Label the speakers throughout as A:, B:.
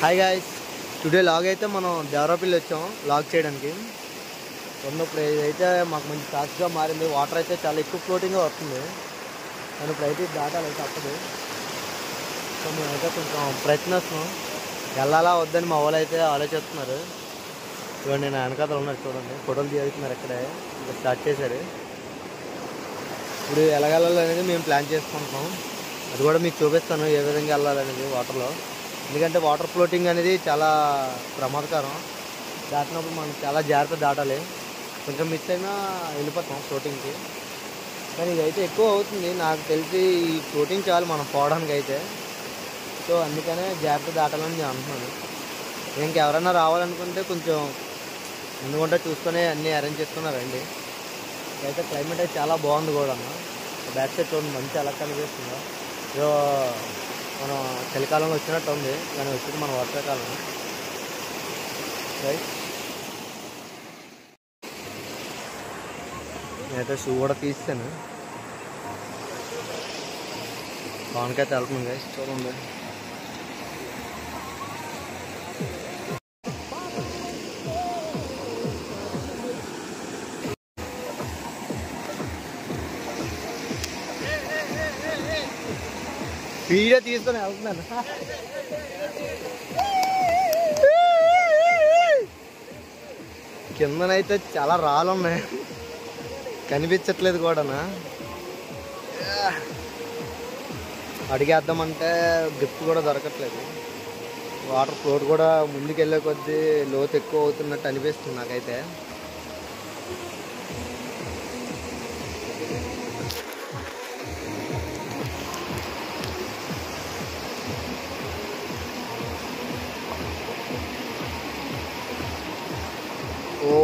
A: Hi guys today log అయితే మనం దేవరాపల్లి వచ్చాం లాగ్ చేయడానికి ఉన్నప్పుడు ఏదైతే మాకు మంచి కాస్ట్గా మారింది వాటర్ అయితే చాలా ఎక్కువ ఫ్లోటింగ్గా వస్తుంది కానీ ఇప్పుడు అయితే ఇది దాటాలి అయితే తప్పదు సో మేమైతే కొంచెం ప్రయత్నిస్తున్నాం వెళ్ళాలా వద్దని మా వాళ్ళు అయితే ఆలోచిస్తున్నారు చూడండి నేను వెనకాతలు ఉన్నారు చూడండి ఫోటోలు తీస్తున్నారు ఇక్కడే ఇంకా స్టార్ట్ చేశారు ఇప్పుడు ఎలా వెళ్ళాలి అనేది మేము ప్లాన్ చేసుకుంటున్నాం అది కూడా మీకు చూపిస్తాను ఏ విధంగా వెళ్ళాలనేది వాటర్లో ఎందుకంటే వాటర్ ఫ్లోటింగ్ అనేది చాలా ప్రమాదకరం దాటినప్పుడు మనం చాలా జాగ్రత్త దాటాలి కొంచెం మిస్ అయినా వెళ్ళిపోతాం ఫ్లోటింగ్కి కానీ ఇదైతే ఎక్కువ అవుతుంది నాకు తెలిసి ఈ ఫ్లోటింగ్ చాలు మనం పోవడానికి అయితే సో అందుకనే జాగ్రత్త దాటాలని నేను అంటున్నాను ఇంకెవరైనా రావాలనుకుంటే కొంచెం ఎందుకంటే చూసుకొని అన్నీ అరేంజ్ చేసుకున్నారండి అయితే క్లైమేట్ అయితే చాలా బాగుంది కూడా అన్న బ్యాక్ సైడ్ చూడండి మంచి ఎలా కనిపిస్తుందో ఏదో మనం చలికాలంలో వచ్చినట్టు ఉంది కానీ వచ్చింది మన వర్షాకాలం రైట్ నేనైతే షూ కూడా తీస్తాను పవన్కైతే వెళ్తున్నాం గైస్ చూడండి వీడియో తీసుకొని వెళ్తున్నాను కిందనైతే చాలా రాళ్ళు ఉన్నాయి కనిపించట్లేదు కూడానా అడిగేద్దామంటే గ్రిప్ కూడా దొరకట్లేదు వాటర్ ఫ్లోట్ కూడా ముందుకు వెళ్ళే కొద్దీ లోతు ఎక్కువ అవుతున్నట్టు అనిపిస్తుంది నాకైతే ఓ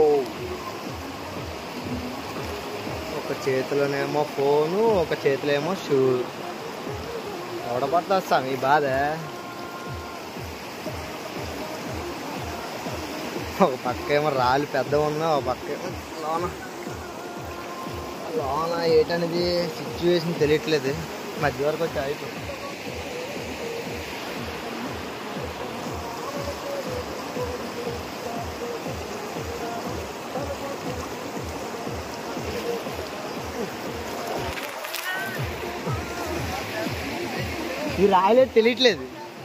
A: ఒక చేతిలోనేమో ఫోను ఒక చేతిలో ఏమో షూ ఎవడపడతా మీ బాధ ఒక పక్క ఏమో రాళ్ళు పెద్ద ఉన్నా ఒక పక్క ఏమో లోన లోన ఏంటనేది సిచ్యువేషన్ తెలియట్లేదు మధ్య వరకు వచ్చి అయిపోయింది ఈ రాయలేదు తెలియట్లేదు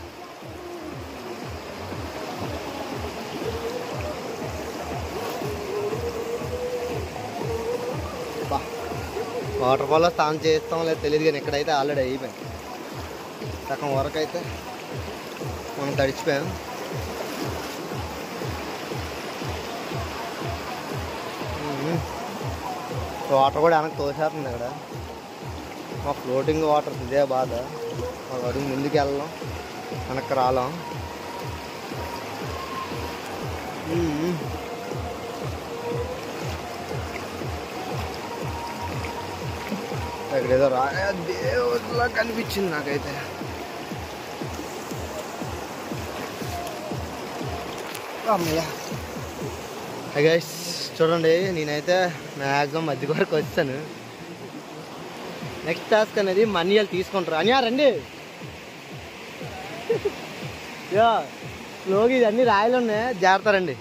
A: బా. వాటర్ ఫాల్లో స్నానం చేస్తాం లేదు తెలియదు కానీ ఇక్కడైతే ఆల్రెడీ అయిపోయింది సగం వరకు అయితే మనం తడిచిపోయాం మ్మ్. వాటర్ కూడా వెనక్కి తోసేస్తుంది ఇక్కడ మా ఫ్లోటింగ్ వాటర్ ఇదే బాధ ఒక అడుగు ముందుకు వెళ్ళాం వెనక్కి రాలాం మ్మ్. ఇక్కడ ఏదో రా దేవుడిలా కనిపించింది నాకైతే అమ్మయ్య గైస్ చూడండి నేనైతే మ్యాక్సిమం మధ్య వరకు వచ్చాను నెక్స్ట్ టాస్క్ అనేది మనీ తీసుకుంటారు అని రండి యా లోగి ఇది అన్ని రాయలు ఉన్నాయి జాగ్రత్త రండి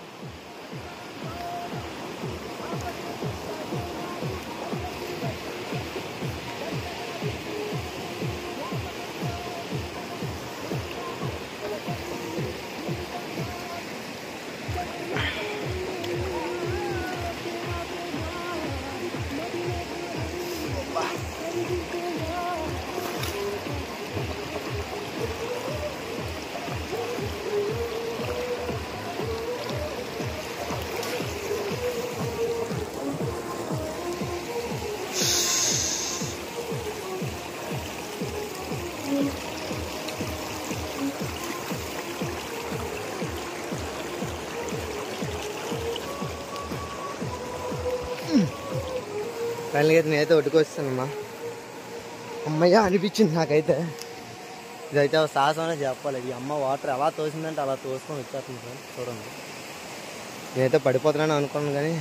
A: ఫైనల్గా అయితే నేనైతే ఒడ్డుకొస్తానమ్మా అమ్మయ్య అనిపించింది నాకైతే ఇదైతే ఒక సాహసమనే చెప్పాలి ఈ అమ్మ వాటర్ ఎలా తోసిందంటే అలా తోసుకొని వచ్చేస్తుంది సార్ చూడండి నేనైతే పడిపోతున్నాను అనుకున్నాను కానీ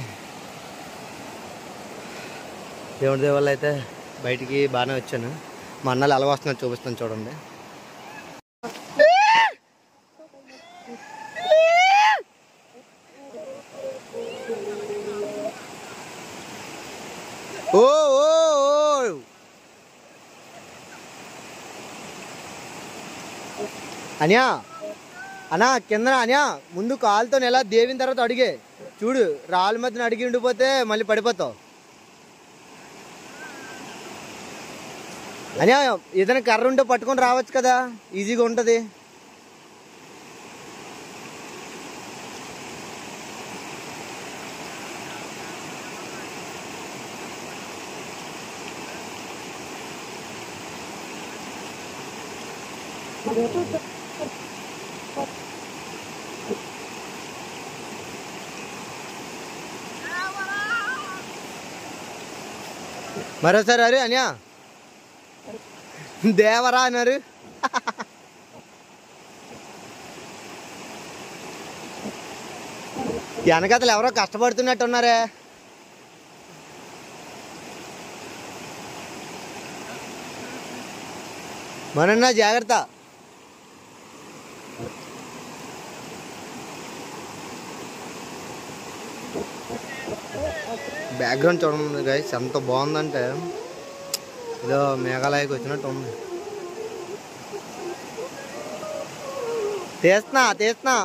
A: దేవుడి దేవాళ్ళు అయితే బయటికి బాగానే వచ్చాను మా అన్నలు ఎలా వస్తున్నారు చూపిస్తాను చూడండి అన్యా అన్నా కింద అన్యా ముందు కాలుతో ఎలా దేవిన తర్వాత అడిగే చూడు రాళ్ళ మధ్యన అడిగి ఉండిపోతే మళ్ళీ పడిపోతావు అన్యా ఏదైనా కర్ర ఉంటే పట్టుకొని రావచ్చు కదా ఈజీగా ఉంటుంది మరోసారి అరే అన్యా దేవరా అన్నారు వెనకతలు ఎవరో కష్టపడుతున్నట్టు ఉన్నారే మనన్నా జాగ్రత్త బ్యాక్గ్రౌండ్ చూడండి గైస్ ఎంత బాగుందంటే ఏదో మేఘాలయకి వచ్చినట్టు ఉంది తీస్తున్నా తీస్తున్నా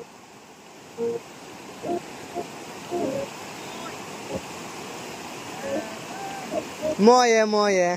A: మోయే మోయే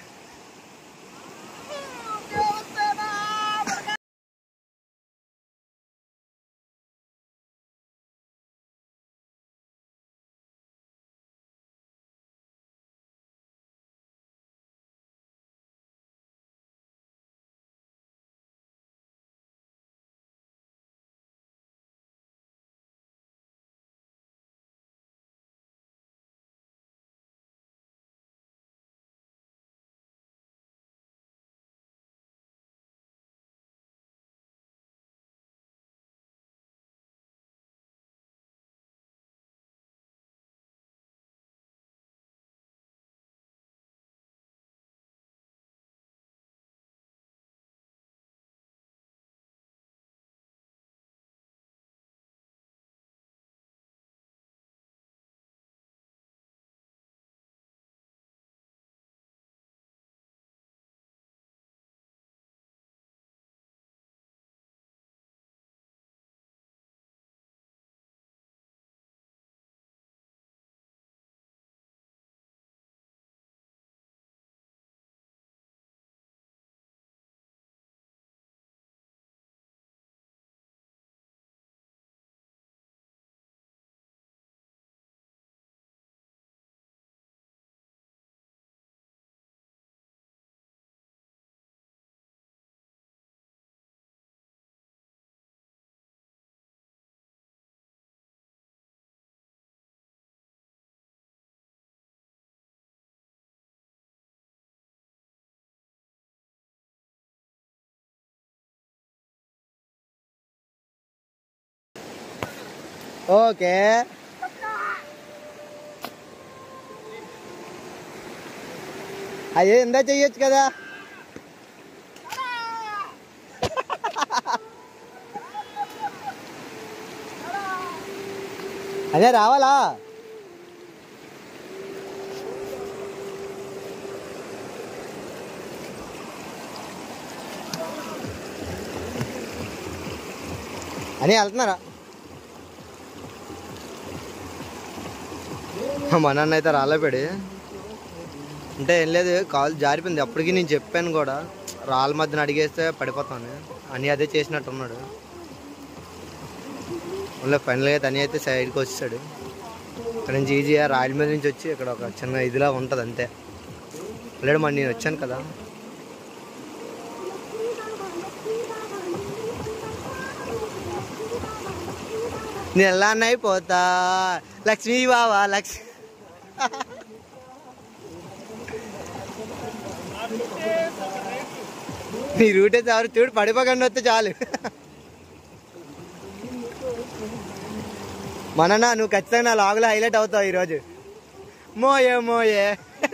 A: ఓకే అయ్యే ఇందా చెయ్యొచ్చు కదా అదే రావాలా అని వెళ్తున్నారా మా నాన్న అయితే రాలేపాడు అంటే ఏం లేదు కాలు జారిపోయింది అప్పటికి నేను చెప్పాను కూడా రాళ్ళ మధ్యన అడిగేస్తే పడిపోతాను అని అదే చేసినట్టున్నాడు మళ్ళీ ఫైనల్గా తని అయితే సైడ్కి వచ్చాడు ఇక్కడ నుంచి ఈజీగా రాయల మీద నుంచి వచ్చి ఇక్కడ ఒక చిన్న ఇదిలా ఉంటుంది అంతే ఆల్రెడీ మరి నేను వచ్చాను కదా నేను ఎలా అయిపోతా లక్ష్మీ బావా లక్ష్మి నీ రూటే చాలు చూడు పడిపోకండి వస్తే చాలు మననా నువ్వు ఖచ్చితంగా నా లాగులో హైలైట్ అవుతావు ఈరోజు మోయే మోయే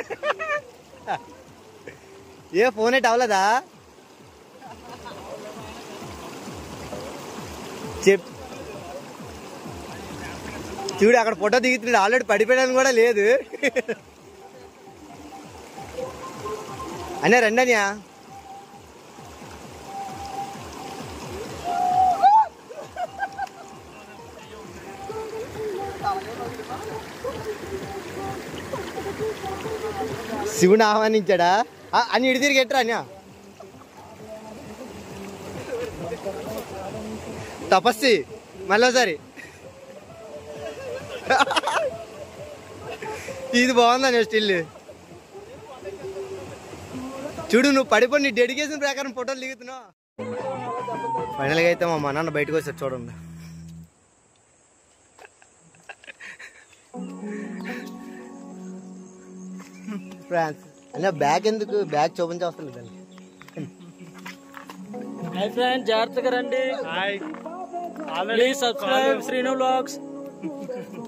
A: ఏ ఫోన్ ఎట్ అవ్వలేదా చెప్ చూడు అక్కడ ఫోటో దిగుతున్నాడు ఆల్రెడీ పడిపోయాడని కూడా లేదు అనే రండి అన్యా శివుని ఆహ్వానించాడా ఆ, అని ఇడి తిరిగి ఎట్రా అన్యా తపస్సి మళ్ళీసారి ఇది బాగుందా నేను స్టిల్ చూడు నువ్వు పడిపోయి నీ డెడికేషన్ ప్రకారం ఫోటోలు దిగుతున్నావు ఫైనల్గా అయితే మా నాన్న బయటకు వచ్చారు చూడండి ఫ్రాన్స్ అన్న బ్యాగ్ ఎందుకు బ్యాగ్ చూపించవసరం లేదండి
B: హాయ్ ఫ్రెండ్ జాగ్రత్తగా రండి ప్లీజ్ సబ్స్క్రైబ్ శ్రీను బ్లాగ్స్